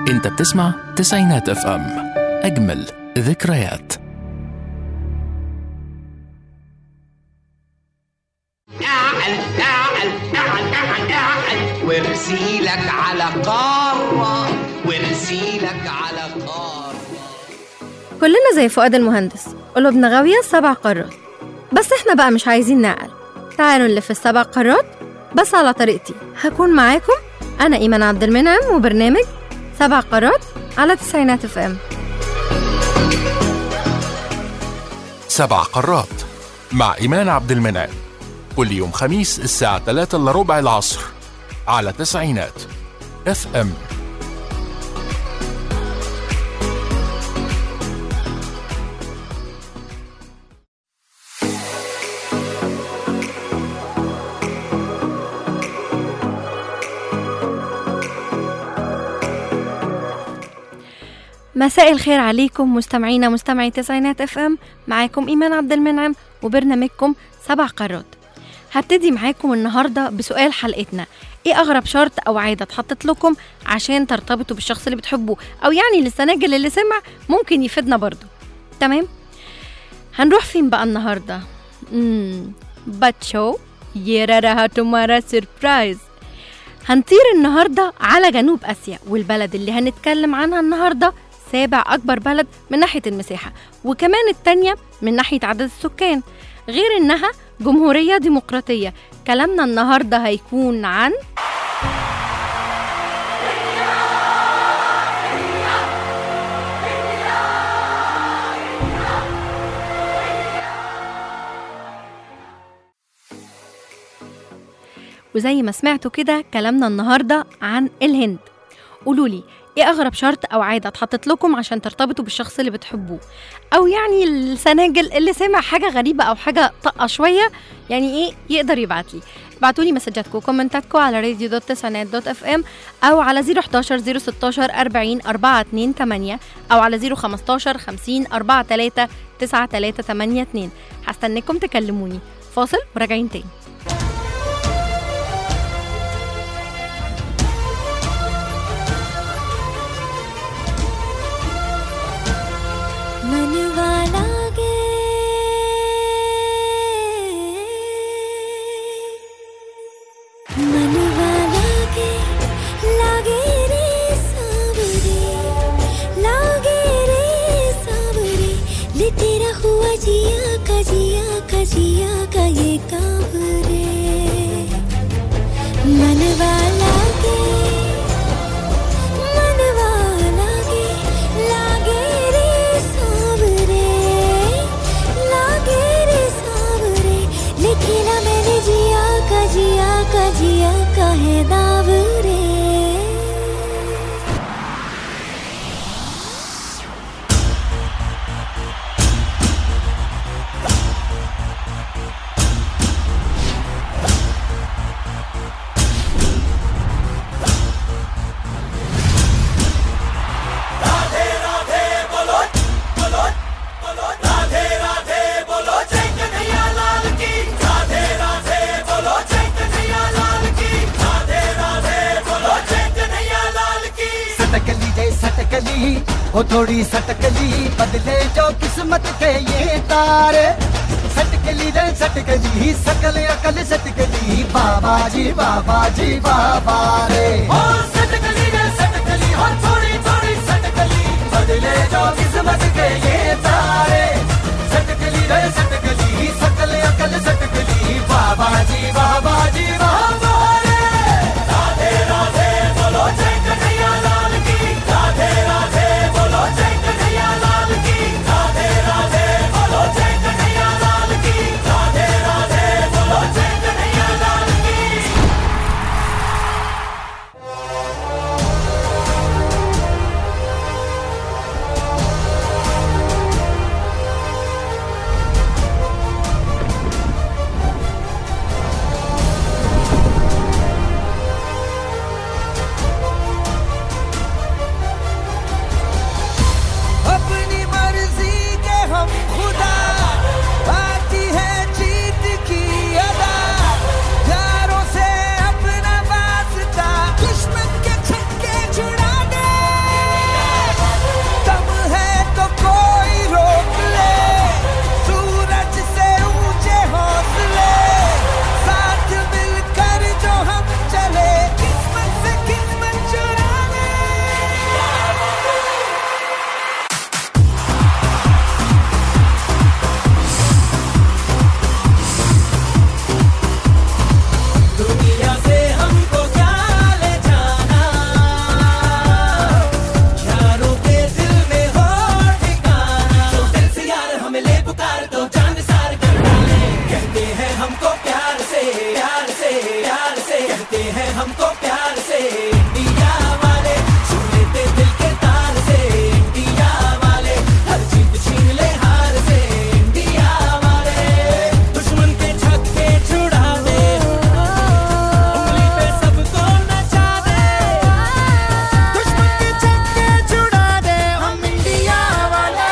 انت بتسمع تسعينات اف ام اجمل ذكريات اعل اعل اعل اعل اعل وارسيلك على قارة وارسيلك على قارة كلنا زي فؤاد المهندس قلوبنا غاوية سبع قارات بس احنا بقى مش عايزين نعقل تعالوا نلف السبع قارات بس على طريقتي هكون معاكم أنا إيمان عبد المنعم وبرنامج سبع قارات على تسعينات اف ام سبع قارات مع إيمان عبد المنعم كل يوم خميس الساعة 3 إلا ربع العصر على تسعينات اف ام مساء الخير عليكم مستمعينا مستمعي تسعينات اف ام معاكم ايمان عبد المنعم وبرنامجكم سبع قارات هبتدي معاكم النهارده بسؤال حلقتنا ايه اغرب شرط او عاده اتحطت لكم عشان ترتبطوا بالشخص اللي بتحبوه او يعني للسناجل اللي سمع ممكن يفيدنا برضو تمام هنروح فين بقى النهارده امم باتشو يرارها تمارا سيربرايز هنطير النهارده على جنوب اسيا والبلد اللي هنتكلم عنها النهارده سابع اكبر بلد من ناحيه المساحه وكمان التانية من ناحيه عدد السكان غير انها جمهوريه ديمقراطيه كلامنا النهارده هيكون عن وزي ما سمعتوا كده كلامنا النهارده عن الهند قولوا لي ايه اغرب شرط او عاده اتحطت لكم عشان ترتبطوا بالشخص اللي بتحبوه او يعني السناجل اللي سمع حاجه غريبه او حاجه طاقه شويه يعني ايه يقدر يبعت لي ابعتوا لي مسجاتكم وكومنتاتكم على راديو دوت تسعينات دوت اف ام او على 011 016 40 428 او على 015 50 43 9382 هستناكم تكلموني فاصل وراجعين تاني मनवा लागे मनवा लागे लागे रे सावरे लागे रे सावरे ले तेरा हुआ जिया का जिया का जिया का ये काब रे मनवा लागे मनवा लागे लागे रे सावरे लागे रे सावरे लिखिला मैंने जिया का जिया का जिया का है दाव रे सटकली रे सटकली हो थोड़ी सटकली बदले जो किस्मत के ये तारे सटकली रे सटकली सकल अकल सटकली बाबा जी बाबा जी बाबा रे हो सटकली रे सटकली हो थोड़ी थोड़ी सटकली बदले जो किस्मत के ये तारे सटकली रे सटकली सकल अकल सटकली बाबा जी बाबा जी बाबा रे राधे राधे बोलो जय कन्हैया लाल की राधे राधे बोलो जय कन्हैया लाल की राधे राधे बोलो जय कन्हैया लाल की राधे राधे बोलो जय कन्हैया लाल की हैं हमको प्यार से इंडिया वाले छू लेते दिल के तार से इंडिया वाले हर जीत छीन ले हार से इंडिया वाले दुश्मन के छक्के छुड़ा दे उंगली पे सबको नचा दे दुश्मन के छक्के छुड़ा दे हम इंडिया वाले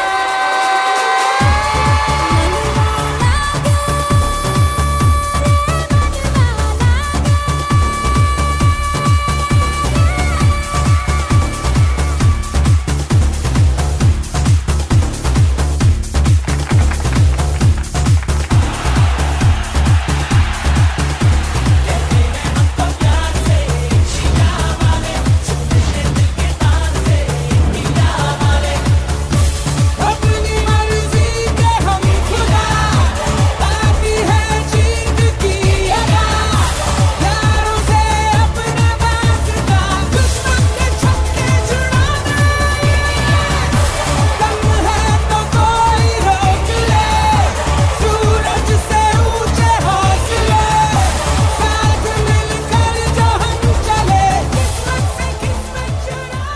अपनी मर्जी के हम खुदा बाकी है जीत की अदा प्यारों से अपना वास्ता दुश्मन के छक्के छुड़ा दे दम है तो कोई रोक ले सूरज से ऊंचे हौसले साथ मिलकर जो हम चले किस्मत से किस्मत चुरा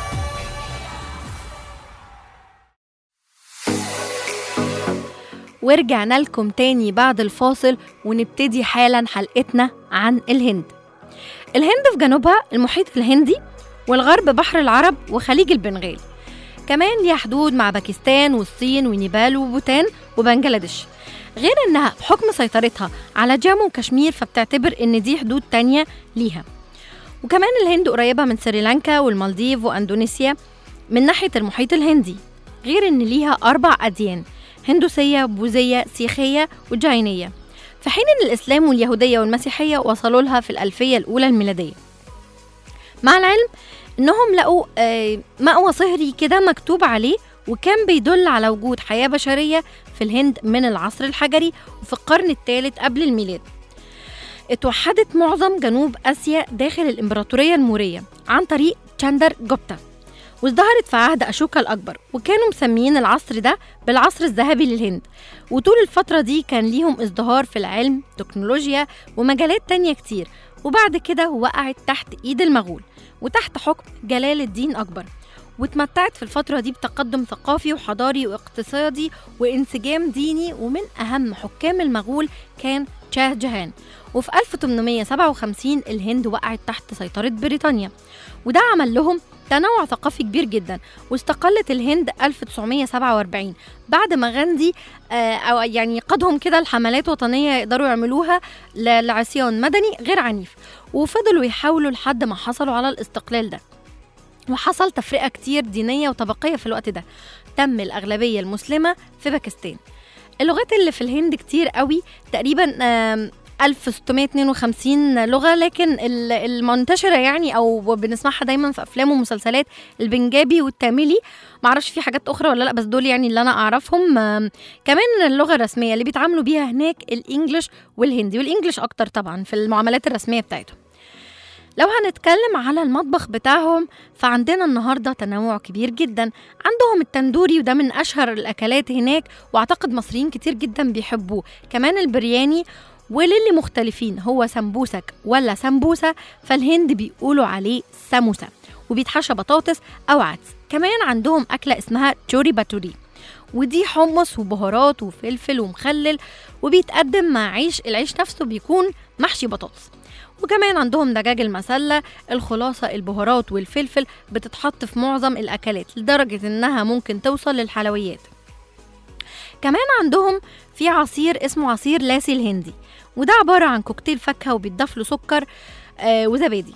ورجعنا لكم تاني بعد الفاصل ونبتدي حالا حلقتنا عن الهند الهند في جنوبها المحيط الهندي والغرب بحر العرب وخليج البنغال كمان ليها حدود مع باكستان والصين ونيبال وبوتان وبنجلاديش غير انها بحكم سيطرتها على جامو وكشمير فبتعتبر ان دي حدود تانية ليها وكمان الهند قريبة من سريلانكا والمالديف واندونيسيا من ناحية المحيط الهندي غير ان ليها اربع اديان هندوسية بوذية سيخية وجاينية في حين ان الاسلام واليهودية والمسيحية وصلوا لها في الالفية الاولى الميلادية مع العلم انهم لقوا آه، مأوى صهري كده مكتوب عليه وكان بيدل على وجود حياة بشرية في الهند من العصر الحجري وفي القرن الثالث قبل الميلاد اتوحدت معظم جنوب آسيا داخل الإمبراطورية المورية عن طريق تشاندر جوبتا وازدهرت في عهد أشوكا الأكبر وكانوا مسميين العصر ده بالعصر الذهبي للهند وطول الفترة دي كان ليهم ازدهار في العلم تكنولوجيا ومجالات تانية كتير وبعد كده وقعت تحت إيد المغول وتحت حكم جلال الدين أكبر واتمتعت في الفترة دي بتقدم ثقافي وحضاري واقتصادي وانسجام ديني ومن أهم حكام المغول كان شاه جهان وفي 1857 الهند وقعت تحت سيطرة بريطانيا وده عمل لهم تنوع ثقافي كبير جدا واستقلت الهند 1947 بعد ما غاندي آه، او يعني قادهم كده لحملات وطنيه يقدروا يعملوها ل- لعصيان مدني غير عنيف وفضلوا يحاولوا لحد ما حصلوا على الاستقلال ده وحصل تفرقة كتير دينية وطبقية في الوقت ده تم الأغلبية المسلمة في باكستان اللغات اللي في الهند كتير قوي تقريبا آم، 1652 لغة لكن ال- المنتشرة يعني أو بنسمعها دايما في أفلام ومسلسلات البنجابي والتاميلي معرفش في حاجات أخرى ولا لأ بس دول يعني اللي أنا أعرفهم آم، كمان اللغة الرسمية اللي بيتعاملوا بيها هناك الإنجليش والهندي والإنجليش أكتر طبعا في المعاملات الرسمية بتاعتهم لو هنتكلم على المطبخ بتاعهم فعندنا النهارده تنوع كبير جدا عندهم التندوري وده من اشهر الاكلات هناك واعتقد مصريين كتير جدا بيحبوه كمان البرياني وللي مختلفين هو سمبوسك ولا سمبوسة فالهند بيقولوا عليه سموسة وبيتحشى بطاطس أو عدس كمان عندهم أكلة اسمها تشوري باتوري ودي حمص وبهارات وفلفل ومخلل وبيتقدم مع عيش العيش نفسه بيكون محشي بطاطس وكمان عندهم دجاج المسلة الخلاصة البهارات والفلفل بتتحط في معظم الأكلات لدرجة إنها ممكن توصل للحلويات كمان عندهم في عصير اسمه عصير لاسي الهندي وده عبارة عن كوكتيل فاكهة وبيتضاف له سكر آه وزبادي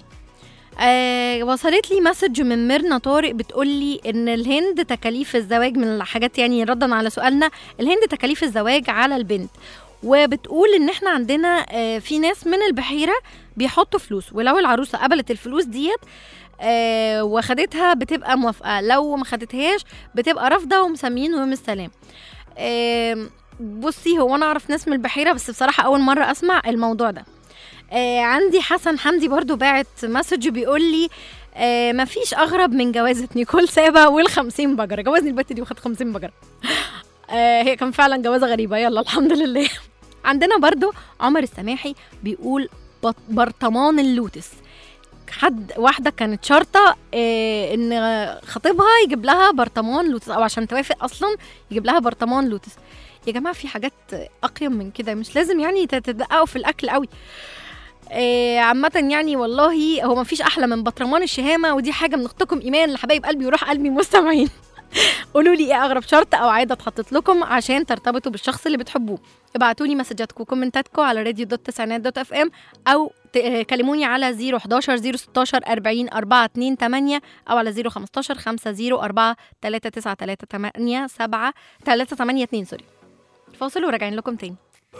آه وصلت لي مسج من ميرنا طارق بتقول لي ان الهند تكاليف الزواج من الحاجات يعني ردا على سؤالنا الهند تكاليف الزواج على البنت وبتقول ان احنا عندنا آه في ناس من البحيره بيحطوا فلوس ولو العروسه قبلت الفلوس ديت آه وخدتها بتبقى موافقه لو ما خدتهاش بتبقى رافضه ومسميين يوم السلام آه بصي هو انا اعرف ناس من البحيره بس بصراحه اول مره اسمع الموضوع ده آه عندي حسن حمدي برضو باعت مسج بيقول لي آه مفيش اغرب من جوازه نيكول سابا والخمسين بجره جوازني البت دي وخد خمسين بجره آه هي كان فعلا جوازه غريبه يلا الحمد لله عندنا برضو عمر السماحي بيقول بط- برطمان اللوتس حد واحدة كانت شرطة إيه إن خطيبها يجيب لها برطمان لوتس أو عشان توافق أصلا يجيب لها برطمان لوتس يا جماعة في حاجات أقيم من كده مش لازم يعني تتدققوا في الأكل قوي إيه عامة يعني والله هو مفيش أحلى من برطمان الشهامة ودي حاجة من أختكم إيمان لحبايب قلبي وروح قلبي مستمعين قولوا لي ايه اغرب شرط او عاده اتحطت لكم عشان ترتبطوا بالشخص اللي بتحبوه ابعتوا لي مسجاتكم وكومنتاتكم على راديو دوت تسعينات دوت اف ام او ت- آه، كلموني على 011 016 40 428 او على 015 504 393 7 382 سوري فاصل وراجعين لكم تاني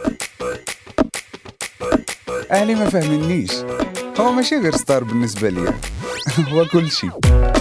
أهلي ما فاهمنيش هو ماشي غير ستار بالنسبة لي هو كل شيء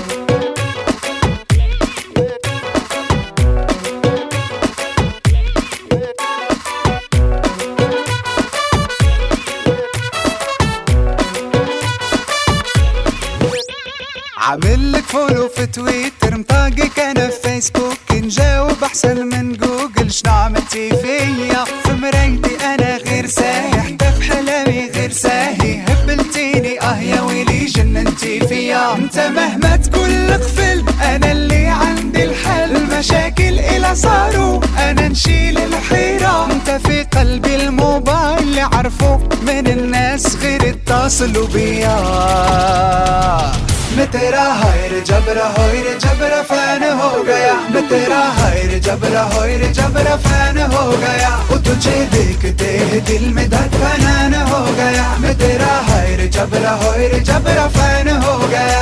عامل لك فولو في تويتر مطاقك انا في فيسبوك نجاوب احسن من جوجل شنو عملتي فيا في مرايتي انا غير سايح ده في حلامي غير ساهي هبلتيني اه يا ويلي جننتي فيا انت مهما تقول قفل انا اللي عندي الحل المشاكل الى صاروا انا نشيل الحيرة انت في قلبي الموبايل اللي عرفوك من الناس غير اتصلوا بيا मैं तेरा हाय रे जबरा होय रे जबरा फैन हो गया मैं तेरा हाय रे जबरा होय रे जबरा फैन हो गया वो तुझे देखते ही दिल में धड़कन हो गया मैं तेरा हाय रे जबरा होय रे जबरा फैन हो गया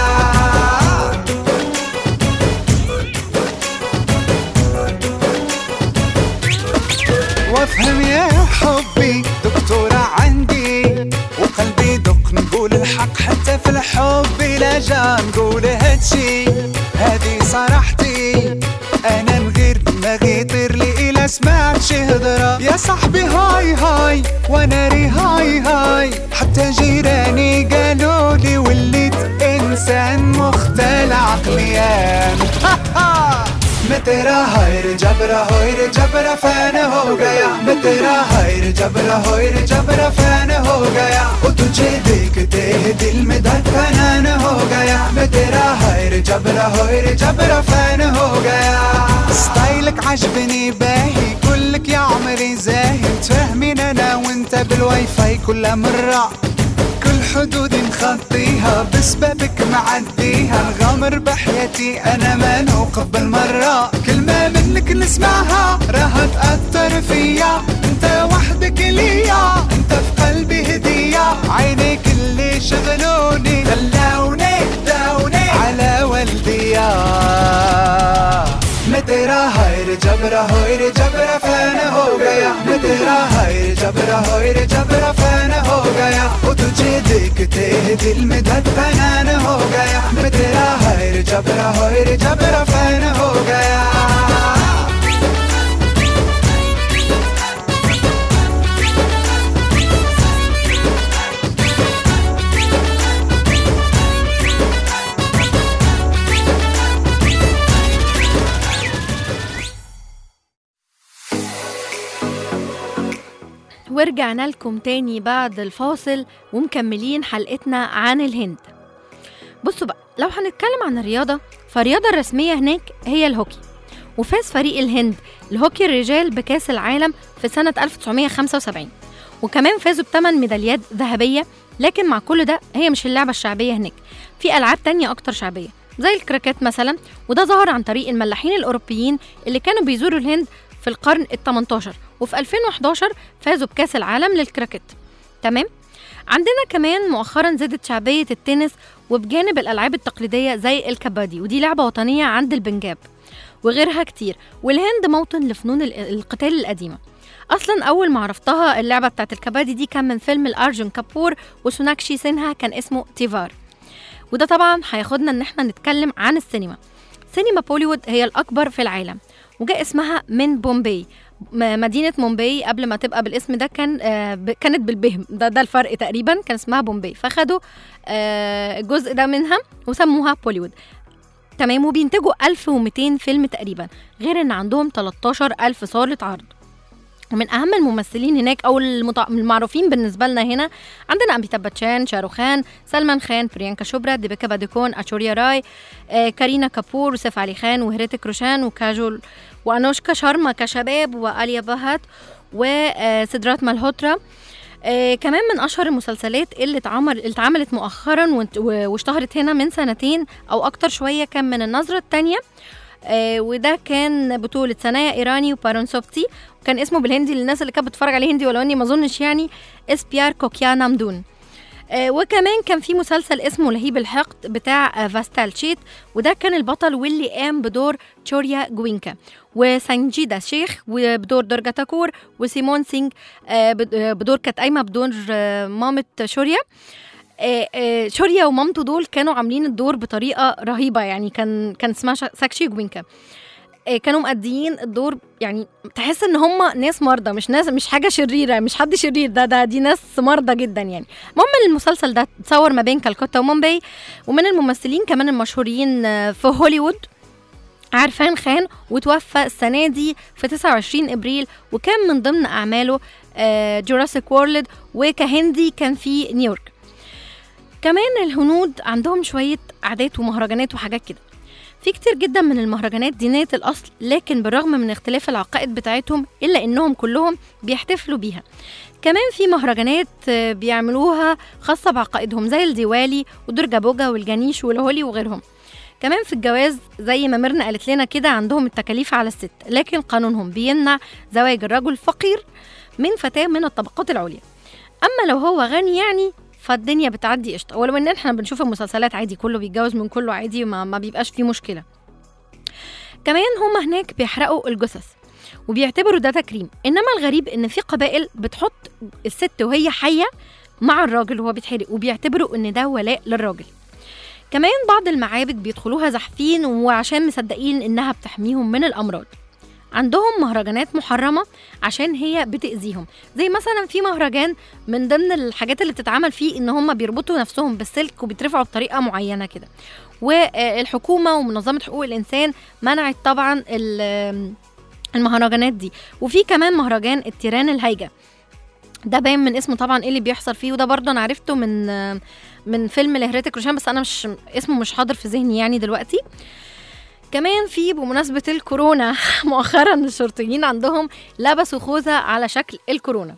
وافهم يا حبي دكتورة عندي وقلبي دق نقول الحق حتى في الحب لا جا نقول هادشي هادي صراحتي انا نغير دماغي يطير لي الا سمعت شي هضرة يا صاحبي هاي هاي وانا ري هاي هاي حتى جيراني قالوا لي وليت انسان مختل عقليا मैं तेरा हाय रे जबरा होय रे जबरा फैन हो गया मैं तेरा हाय रे जबरा होय रे जबरा फैन हो गया वो तुझे देखते ही दिल में धड़कन हो गया मैं तेरा हाय रे जबरा होय रे जबरा फैन हो गया ستايلك عجبني باهي كلك يا عمري زاهي تفهمين انا وانت بالواي فاي كل مرة كل حدود نخطيها بسببك معديها الغامر بحياتي انا ما نوقف بالمرة كلمة منك نسمعها راح تأثر فيا انت وحدك ليا انت في قلبي هدية عينيك اللي شغلوني دلوني داوني على والديا मैं तेरा हाय रे जबरा होय रे जबरा फैन हो गया मैं तेरा हाय रे जबरा होय रे जबरा फैन हो गया वो तुझे देखते ही दिल में धड़कन हो गया मैं तेरा हाय रे जबरा होय रे जबरा फैन हो गया ورجعنا لكم تاني بعد الفاصل ومكملين حلقتنا عن الهند بصوا بقى لو هنتكلم عن الرياضة فالرياضة الرسمية هناك هي الهوكي وفاز فريق الهند لهوكي الرجال بكأس العالم في سنة 1975 وكمان فازوا بثمان ميداليات ذهبية لكن مع كل ده هي مش اللعبة الشعبية هناك في ألعاب تانية أكتر شعبية زي الكريكت مثلا وده ظهر عن طريق الملاحين الأوروبيين اللي كانوا بيزوروا الهند في القرن ال 18 وفي 2011 فازوا بكأس العالم للكريكت تمام عندنا كمان مؤخرا زادت شعبية التنس وبجانب الألعاب التقليدية زي الكبادي ودي لعبة وطنية عند البنجاب وغيرها كتير والهند موطن لفنون ال- القتال القديمة اصلا اول ما عرفتها اللعبه بتاعت الكبادي دي كان من فيلم الارجون كابور وسوناكشي سينها كان اسمه تيفار وده طبعا هياخدنا ان احنا نتكلم عن السينما سينما بوليوود هي الاكبر في العالم وجاء اسمها من بومبي م- مدينة مومباي قبل ما تبقى بالاسم ده كان آه ب- كانت بالبهم ده ده الفرق تقريبا كان اسمها بومباي فخدوا آه الجزء ده منها وسموها بوليوود تمام وبينتجوا 1200 فيلم تقريبا غير ان عندهم 13 ألف صالة عرض ومن اهم الممثلين هناك او المتع- المعروفين بالنسبه لنا هنا عندنا اميتاب باتشان شاروخان سلمان خان بريانكا شوبرا ديبيكا باديكون اشوريا راي آه، كارينا كابور وسيف علي خان وهريتك روشان وكاجول وانوشكا شارما كشباب واليا بهات وسدرات مالهوترا آه كمان من اشهر المسلسلات اللي اتعمل اللي اتعملت مؤخرا وانت- و- واشتهرت هنا من سنتين او اكتر شويه كان من النظره الثانيه آه وده كان بطولة سنايا إيراني وبارون سوبتي وكان اسمه بالهندي للناس اللي كانت بتتفرج عليه هندي ولو اني ما اظنش يعني اسبيار كوكيا نامدون آه وكمان كان في مسلسل اسمه لهيب الحقد بتاع آه فاستال شيت وده كان البطل واللي قام بدور تشوريا جوينكا وسانجيدا شيخ وبدور درجة تاكور وسيمون سينج آه بد- آه، بدور كانت قايمة بدور آه مامة شوريا آه، آه، شوريا ومامته دول كانوا عاملين الدور بطريقه رهيبه يعني كان كان اسمها شا- ساكشي جوينكا آه، كانوا مأديين الدور يعني تحس ان هم ناس مرضى مش ناس مش حاجه شريره مش حد شرير ده ده دي ناس مرضى جدا يعني المهم المسلسل ده اتصور ما بين كالكتا ومومباي ومن الممثلين كمان المشهورين آه، في هوليوود عرفان خان وتوفى السنة دي في 29 إبريل وكان من ضمن أعماله جوراسيك وورلد وكهندي كان في نيويورك كمان الهنود عندهم شوية عادات ومهرجانات وحاجات كده في كتير جدا من المهرجانات دينية الأصل لكن بالرغم من اختلاف العقائد بتاعتهم إلا إنهم كلهم بيحتفلوا بيها كمان في مهرجانات آه، بيعملوها خاصة بعقائدهم زي الديوالي ودرجا بوجا والجنيش والهولي وغيرهم كمان في الجواز زي ما ميرنا قالت لنا كده عندهم التكاليف على الست لكن قانونهم بيمنع زواج الرجل الفقير من فتاة من الطبقات العليا أما لو هو غني يعني فالدنيا بتعدي قشطه ولو ان احنا بنشوف المسلسلات عادي كله بيتجوز من كله عادي ما, ما بيبقاش فيه مشكله كمان هما هناك بيحرقوا الجثث وبيعتبروا ده تكريم انما الغريب ان في قبائل بتحط الست وهي حيه مع الراجل وهو بيتحرق وبيعتبروا ان ده ولاء للراجل كمان بعض المعابد بيدخلوها زحفين وعشان مصدقين انها بتحميهم من الامراض عندهم مهرجانات محرمه عشان هي بتاذيهم زي مثلا في مهرجان من ضمن الحاجات اللي بتتعمل فيه ان هم بيربطوا نفسهم بالسلك وبيترفعوا بطريقه معينه كده والحكومه ومنظمه حقوق الانسان منعت طبعا ال- المهرجانات دي وفي كمان مهرجان التيران الهايجه ده باين من اسمه طبعا ايه اللي بيحصل فيه وده برضه انا عرفته من من فيلم لهريتك روشان بس انا مش اسمه مش حاضر في ذهني يعني دلوقتي كمان في بمناسبة الكورونا مؤخرا الشرطيين عندهم لبسوا خوذة على شكل الكورونا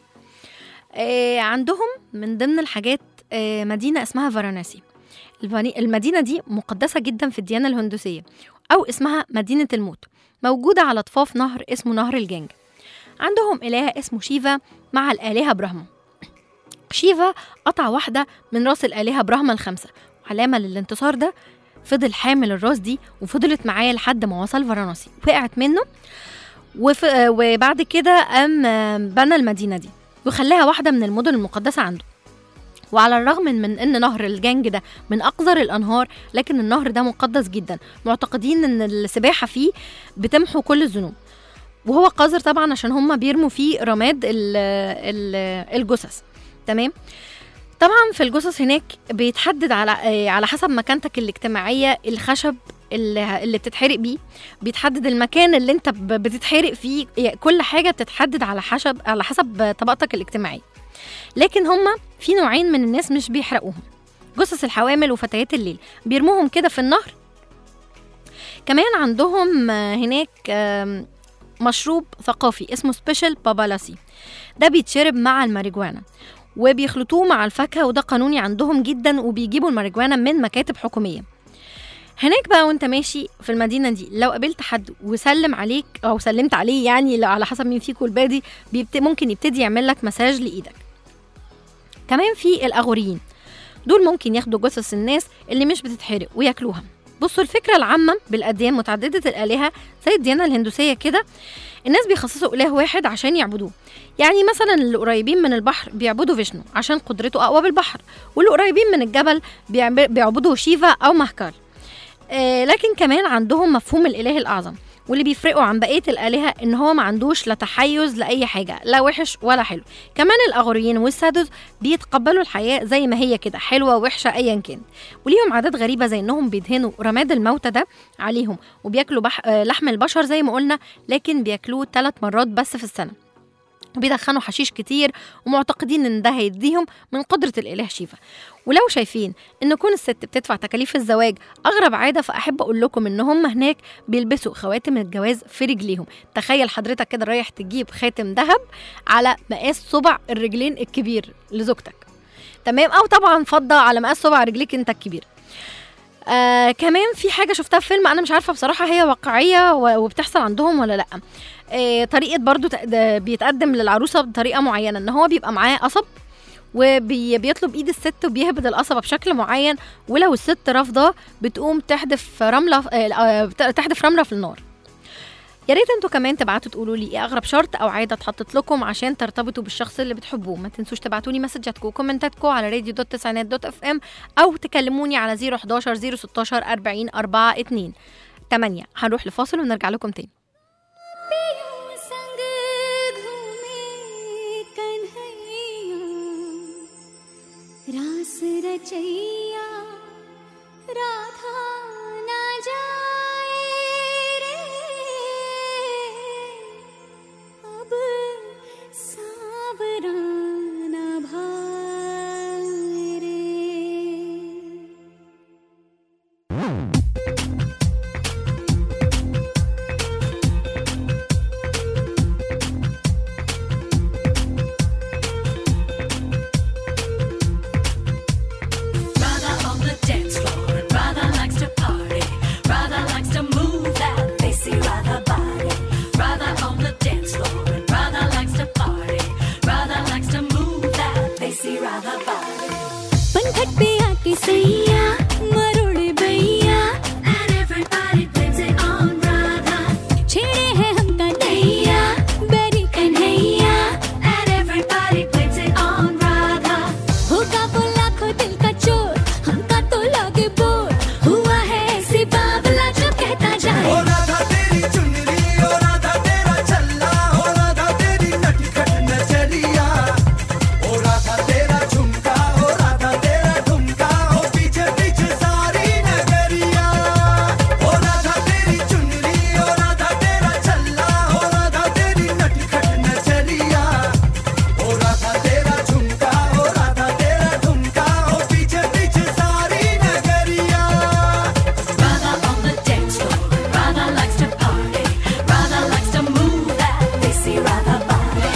آه عندهم من ضمن الحاجات آه مدينة اسمها فاراناسي الفاني- المدينة دي مقدسة جدا في الديانة الهندوسية أو اسمها مدينة الموت موجودة على ضفاف نهر اسمه نهر الجنج عندهم إله اسمه شيفا مع الآلهة برهما شيفا قطع واحدة من راس الآلهة برهما الخمسة علامة للانتصار ده فضل حامل الراس دي وفضلت معاه لحد ما وصل فاراناسي وقعت منه وف... وبعد كده قام بنى المدينة دي وخلاها واحدة من المدن المقدسة عنده وعلى الرغم من, من ان نهر الجنج ده من اقذر الانهار لكن النهر ده مقدس جدا معتقدين ان السباحه فيه بتمحو كل الذنوب وهو قذر طبعا عشان هم بيرموا فيه رماد ال ال الجثث تمام طبعا في الجثث هناك بيتحدد على آه، على حسب مكانتك الاجتماعيه الخشب اللي اللي بتتحرق بيه بيتحدد المكان اللي انت ب- بتتحرق فيه يعني كل حاجه بتتحدد على حسب على حسب طبقتك الاجتماعيه لكن هما في نوعين من الناس مش بيحرقوهم جثث الحوامل وفتيات الليل بيرموهم كده في النهر كمان عندهم آه، هناك آم، مشروب ثقافي اسمه سبيشال بابالاسي ده بيتشرب مع الماريجوانا وبيخلطوه مع الفاكهة وده قانوني عندهم جدا وبيجيبوا الماريجوانا من مكاتب حكومية هناك بقى وانت ماشي في المدينة دي لو قابلت حد وسلم عليك او سلمت عليه يعني لو على حسب مين فيكم البادي بيبت... ممكن يبتدي يعمل لك مساج لايدك كمان في الاغوريين دول ممكن ياخدوا جثث الناس اللي مش بتتحرق وياكلوها بصوا الفكرة العامة بالأديان متعددة الآلهة زي الديانة الهندوسية كده الناس بيخصصوا إله واحد عشان يعبدوه يعني مثلا اللي قريبين من البحر بيعبدوا فيشنو عشان قدرته أقوى بالبحر واللي قريبين من الجبل بيعب- بيعبدوا شيفا أو مهكال آه لكن كمان عندهم مفهوم الإله الأعظم واللي بيفرقوا عن بقية الآلهة إن هو ما عندوش لا تحيز لأي حاجة لا وحش ولا حلو كمان الأغوريين والسادوس بيتقبلوا الحياة زي ما هي كده حلوة وحشة أيا كان وليهم عادات غريبة زي إنهم بيدهنوا رماد الموتى ده عليهم وبياكلوا بح... آه، لحم البشر زي ما قلنا لكن بياكلوه ثلاث مرات بس في السنة وبيدخنوا حشيش كتير ومعتقدين ان ده هيديهم من قدرة الإله شيفا ولو شايفين ان كون الست بتدفع تكاليف الزواج اغرب عادة فاحب اقول لكم ان هم هناك بيلبسوا خواتم الجواز في رجليهم تخيل حضرتك كده رايح تجيب خاتم ذهب على مقاس صبع الرجلين الكبير لزوجتك تمام او طبعا فضة على مقاس صبع رجليك انت الكبير آه كمان في حاجه شفتها في فيلم انا مش عارفه بصراحه هي واقعيه و- وبتحصل عندهم ولا لا آه طريقه برضو تق- بيتقدم للعروسه بطريقه معينه ان هو بيبقى معاه قصب وبيطلب ايد الست وبيهبد القصبه بشكل معين ولو الست رافضه بتقوم تحدف رمله آه، آه، تحدف رمله في النار يا ريت انتوا كمان تبعتوا تقولوا لي ايه اغرب شرط او عاده اتحطت لكم عشان ترتبطوا بالشخص اللي بتحبوه ما تنسوش تبعتوا لي مسجاتكم وكومنتاتكم على راديو دوت تسعينات دوت اف ام او تكلموني على 011 016 40 42 8 هنروح لفاصل ونرجع لكم تاني पियो संग घूमे कन्हैया रास रचैया राधा ना जाए रे अब सावरा ना भाए रे Brother on the dance floor, and brother likes to party. Brother likes to move that lacy rather body. Brother on the dance floor, and brother likes to party. Brother likes to move that lacy rather body. पंखट पे आके सैया मरोड़े भैया And everybody blames it on brother. छेड़े हैं हमका नैया बैरी Kanhaiya And everybody blames it on brother. होगा वो लाखों दिल का चोर हमका तो लागे बोर हुआ है ऐसे बावला जो कहता जाए राधा तेरी चुनरी ओ राधा तेरा छल्ला ओ राधा तेरी नटखट नजरिया ओ राधा तेरा झुमका ओ राधा तेरा ठुमका ओ पीछे पीछे सारी नगरिया ओ राधा तेरी चुनरी ओ राधा तेरा छल्ला ओ राधा तेरी नटखट नजरिया ओ राधा तेरा झुमका ओ राधा तेरा ठुमका ओ पीछे पीछे सारी नगरिया Brother on the dance floor, brother likes to party. Brother likes to move that lacy rather body.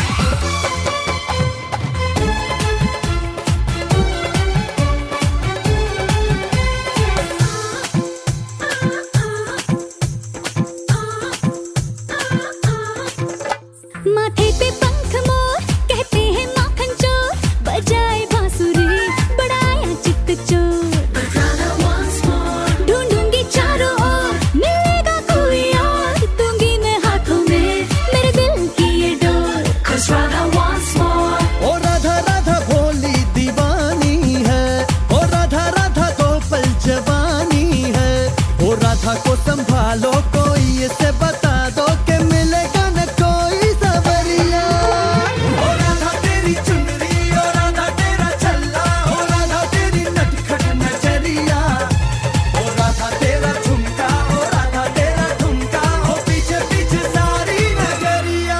माथे पे पंख मोर कहते हैं माखन चोर बजाए बांसुरी बड़ाया चित्त चोर Brother wants more. ढूंढूंगी चारों ओर मिलेगा कोई और दूंगी मैं हाथों में मेरे दिल की ये डोर Cause brother wants more. ओ राधा राधा भोली दीवानी है ओ राधा राधा तो पल जवानी है ओ राधा को संभालो कोई इसे बता दो कि मिलेगा न कोई सवरिया ओ राधा तेरी चुनरी ओ राधा तेरा छल्ला ओ राधा तेरी नटखट नजरिया ओ राधा तेरा झुमका ओ राधा तेरा ठुमका ओ पीछे पीछे सारी नगरिया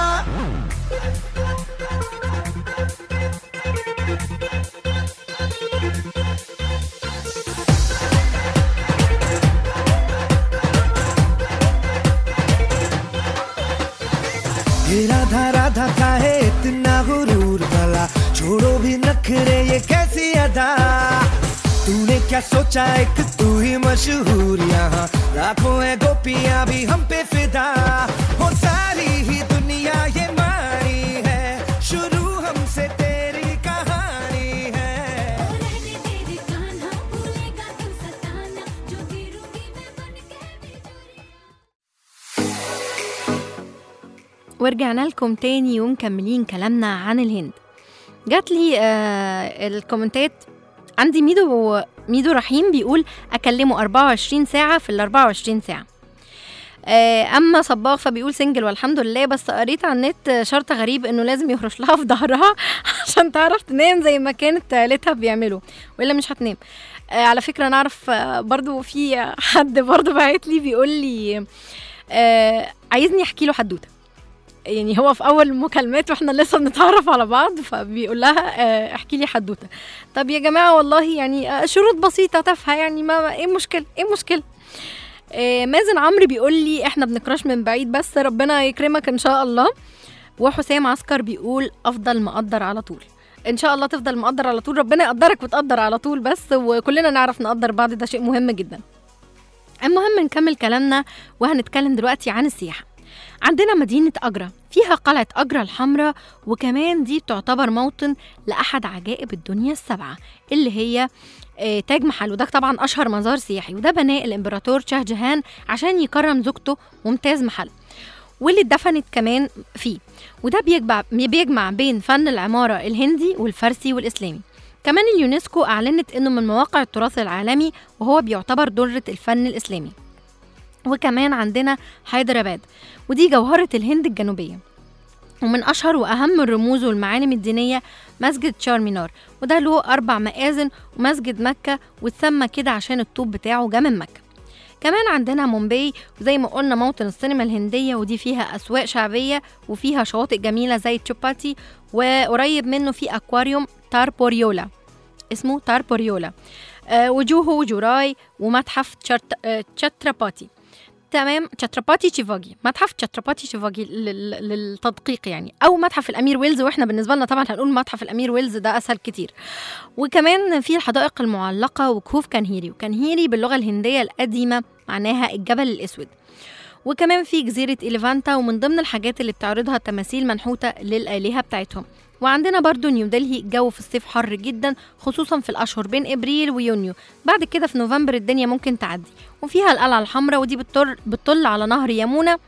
हे राधा राधा का है इतना गुरूर भला छोड़ो भी नखरे ये कैसी अदा तूने क्या सोचा एक तू ही मशहूर यहाँ लाखों है गोपियां भी हम पे फिदा हो सारी ही दुनिया ये मारी है शुरू हमसे तेरी कहानी है रहने तेरे कान्हा भूलेगा तू सताना जो गिरूंगी मैं बन के ورجعنا لكم تاني ومكملين كلامنا عن الهند جات لي آه الكومنتات عندي ميدو ميدو رحيم بيقول اكلمه 24 ساعه في ال 24 ساعه آه، اما صباغ فبيقول سنجل والحمد لله بس قريت على النت شرط غريب انه لازم يهرش لها في ظهرها عشان تعرف تنام زي ما كانت عيلتها بيعملوا والا مش هتنام آه، على فكره انا اعرف آه، برضو في حد برضو بعت لي بيقول لي آه، عايزني احكي له حدوته يعني هو في اول مكالمات واحنا لسه بنتعرف على بعض فبيقول لها آه، احكي لي حدوته طب يا جماعه والله يعني آه، شروط بسيطه تافهه يعني ما ما- ايه المشكله ايه المشكله آه، مازن عمرو بيقول لي احنا بنكراش من بعيد بس ربنا يكرمك ان شاء الله وحسام عسكر بيقول افضل مقدر على طول ان شاء الله تفضل مقدر على طول ربنا يقدرك وتقدر على طول بس وكلنا نعرف نقدر بعض ده شيء مهم جدا المهم نكمل كلامنا وهنتكلم دلوقتي عن السياحة عندنا مدينة أجرة فيها قلعة أجرة الحمراء وكمان دي تعتبر موطن لأحد عجائب الدنيا السبعة اللي هي آه، تاج محل وده طبعا أشهر مزار سياحي وده بناه الإمبراطور شاه جهان عشان يكرم زوجته ممتاز محل واللي اتدفنت كمان فيه وده بيجمع بيجمع بين فن العمارة الهندي والفارسي والإسلامي كمان اليونسكو أعلنت إنه من مواقع التراث العالمي وهو بيعتبر درة الفن الإسلامي وكمان عندنا حيدراباد ودي جوهرة الهند الجنوبية ومن أشهر وأهم الرموز والمعالم الدينية مسجد شارمينار وده له أربع مآذن ومسجد مكة واتسمى كده عشان الطوب بتاعه جه من مكة كمان عندنا مومباي وزي ما قلنا موطن السينما الهندية ودي فيها أسواق شعبية وفيها شواطئ جميلة زي تشوباتي وقريب منه في أكواريوم تاربوريولا اسمه تاربوريولا آه وجوهو وجوراي ومتحف تشارت- آه، تشاتراباتي تمام تشاتراباتي شيفاجي متحف تشاتراباتي شيفاجي لل- للتدقيق يعني او متحف الامير ويلز واحنا بالنسبه لنا طبعا هنقول متحف الامير ويلز ده اسهل كتير وكمان في الحدائق المعلقه وكهوف كانهيري وكانهيري باللغه الهنديه القديمه معناها الجبل الاسود وكمان في جزيرة إليفانتا ومن ضمن الحاجات اللي بتعرضها تماثيل منحوتة للآلهة بتاعتهم وعندنا برضو نيو دلهي الجو في الصيف حر جدا خصوصا في الأشهر بين إبريل ويونيو بعد كده في نوفمبر الدنيا ممكن تعدي وفيها القلعة الحمراء ودي بتطل, بتطل على نهر يمونة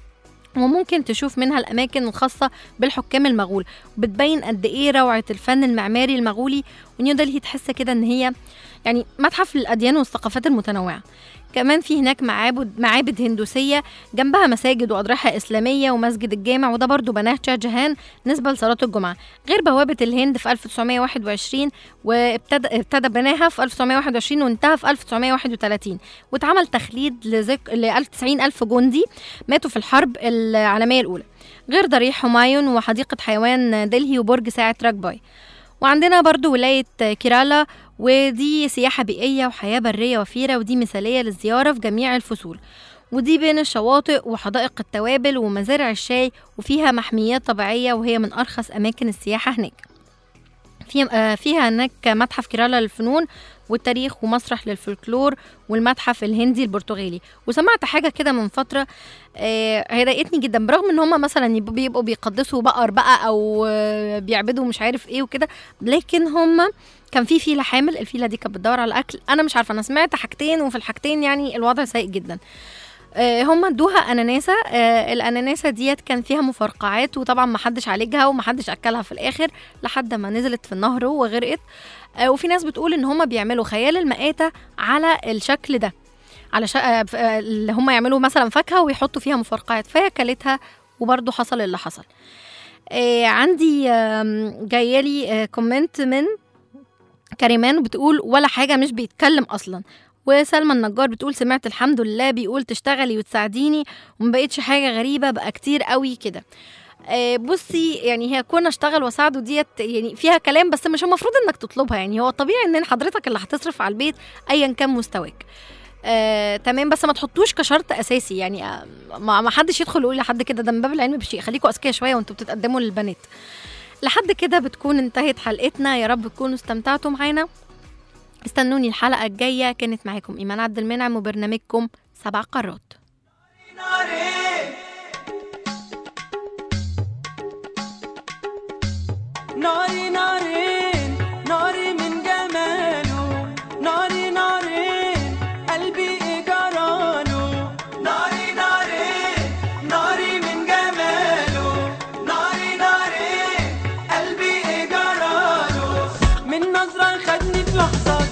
وممكن تشوف منها الأماكن الخاصة بالحكام المغول وبتبين قد إيه روعة الفن المعماري المغولي ونيو دلهي تحس كده إن هي يعني متحف للأديان والثقافات المتنوعة كمان في هناك معابد معابد هندوسية جنبها مساجد وأضرحة إسلامية ومسجد الجامع وده برضو بناه شاه جهان نسبة لصلاة الجمعة غير بوابة الهند في 1921 وابتدى ابتدى بناها في 1921 وانتهى في 1931 واتعمل تخليد لذك... ل 90 ألف جندي ماتوا في الحرب العالمية الأولى غير ضريح همايون وحديقة حيوان دلهي وبرج ساعة راكباي وعندنا برضو ولاية كيرالا ودي سياحة بيئية وحياة برية وفيرة ودي مثالية للزيارة في جميع الفصول ودي بين الشواطئ وحدائق التوابل ومزارع الشاي وفيها محميات طبيعية وهي من أرخص أماكن السياحة هناك في آه، فيها هناك متحف كيرالا للفنون والتاريخ ومسرح للفولكلور والمتحف الهندي البرتغالي وسمعت حاجه كده من فتره آه، هي ضايقتني جدا برغم ان هم مثلا يبقوا- بيبقوا بيقدسوا بقر بقى او آه، بيعبدوا مش عارف ايه وكده لكن هم كان في فيله حامل الفيله دي كانت بتدور على اكل انا مش عارفه انا سمعت حاجتين وفي الحاجتين يعني الوضع سيء جدا آه، هم ادوها اناناسه آه، الاناناسه ديت كان فيها مفرقعات وطبعا ما حدش عالجها وما حدش اكلها في الاخر لحد ما نزلت في النهر وغرقت آه، وفي ناس بتقول ان هم بيعملوا خيال المآتة على الشكل ده على شا... آه، ف- آه، اللي هم يعملوا مثلا فاكهه ويحطوا فيها مفرقعات فهي كلتها وبرضه حصل اللي حصل آه عندي آم، جايالي آه كومنت من كريمان بتقول ولا حاجه مش بيتكلم اصلا وسلمى النجار بتقول سمعت الحمد لله بيقول تشتغلي وتساعديني وما بقتش حاجه غريبه بقى كتير قوي كده آه، بصي يعني هي كون اشتغل واساعده ديت يعني فيها كلام بس مش المفروض انك تطلبها يعني هو طبيعي ان حضرتك اللي هتصرف على البيت ايا كان مستواك آه، تمام بس ما تحطوش كشرط اساسي يعني آه، ما ما حدش يدخل يقول لحد كده ده من باب العلم بشيء خليكوا اذكياء شويه وانتوا بتتقدموا للبنات لحد كده بتكون انتهت حلقتنا يا رب تكونوا استمتعتوا معانا استنوني الحلقه الجايه كانت معاكم ايمان عبد المنعم وبرنامجكم سبع قارات ناري نارين ناري من جماله ناري نارين قلبي إجراله ناري نارين ناري من جماله ناري نارين قلبي إجراله من نظرة خدني في لحظة